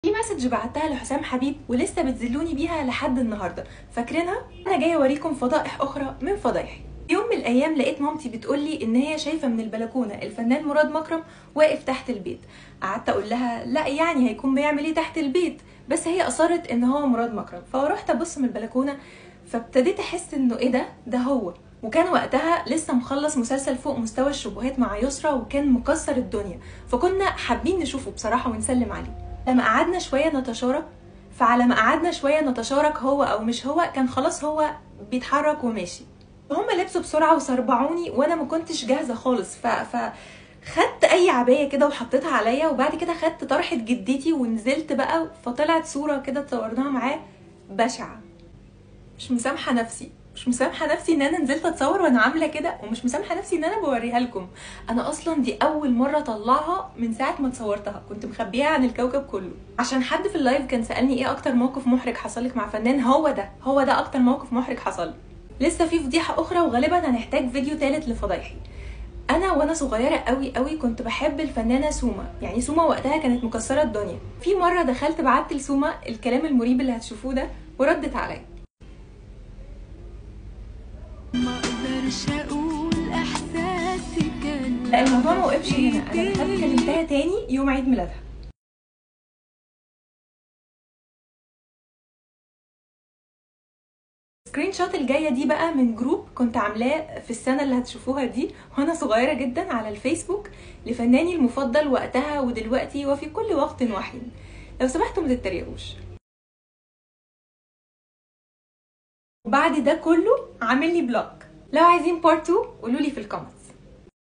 في مسج بعتها لحسام حبيب ولسه بتذلوني بيها لحد النهارده فاكرينها انا جايه اوريكم فضائح اخرى من فضايحي يوم من الايام لقيت مامتي بتقولي ان هي شايفه من البلكونه الفنان مراد مكرم واقف تحت البيت قعدت اقول لها لا يعني هيكون بيعمل ايه تحت البيت بس هي اصرت ان هو مراد مكرم فروحت ابص من البلكونه فابتديت احس انه ايه ده ده هو وكان وقتها لسه مخلص مسلسل فوق مستوى الشبهات مع يسرا وكان مكسر الدنيا فكنا حابين نشوفه بصراحه ونسلم عليه لما قعدنا شويه نتشارك فعلى ما قعدنا شويه نتشارك هو او مش هو كان خلاص هو بيتحرك وماشي هما لبسوا بسرعه وسربعوني وانا ما كنتش جاهزه خالص ف, ف... خدت اي عبايه كده وحطيتها عليا وبعد كده خدت طرحه جدتي ونزلت بقى فطلعت صوره كده اتصورناها معاه بشعه مش مسامحه نفسي مش مسامحه نفسي ان انا نزلت اتصور وانا عامله كده ومش مسامحه نفسي ان انا بوريها لكم انا اصلا دي اول مره اطلعها من ساعه ما اتصورتها كنت مخبيها عن الكوكب كله عشان حد في اللايف كان سالني ايه اكتر موقف محرج حصل لك مع فنان هو ده هو ده اكتر موقف محرج حصل لي لسه في فضيحه اخرى وغالبا هنحتاج فيديو تالت لفضايحي انا وانا صغيره قوي قوي كنت بحب الفنانه سوما يعني سوما وقتها كانت مكسره الدنيا في مره دخلت بعت لسوما الكلام المريب اللي هتشوفوه ده وردت عليا ما اقدرش اقول احساسي كان لا الموضوع ما وقفش هنا انا دخلت كلمتها تاني يوم عيد ميلادها سكرين شوت الجايه دي بقى من جروب كنت عاملاه في السنه اللي هتشوفوها دي وانا صغيره جدا على الفيسبوك لفناني المفضل وقتها ودلوقتي وفي كل وقت وحين لو سمحتوا ما تتريقوش وبعد ده كله عامل لي بلوك لو عايزين بارت 2 قولوا لي في الكومنتس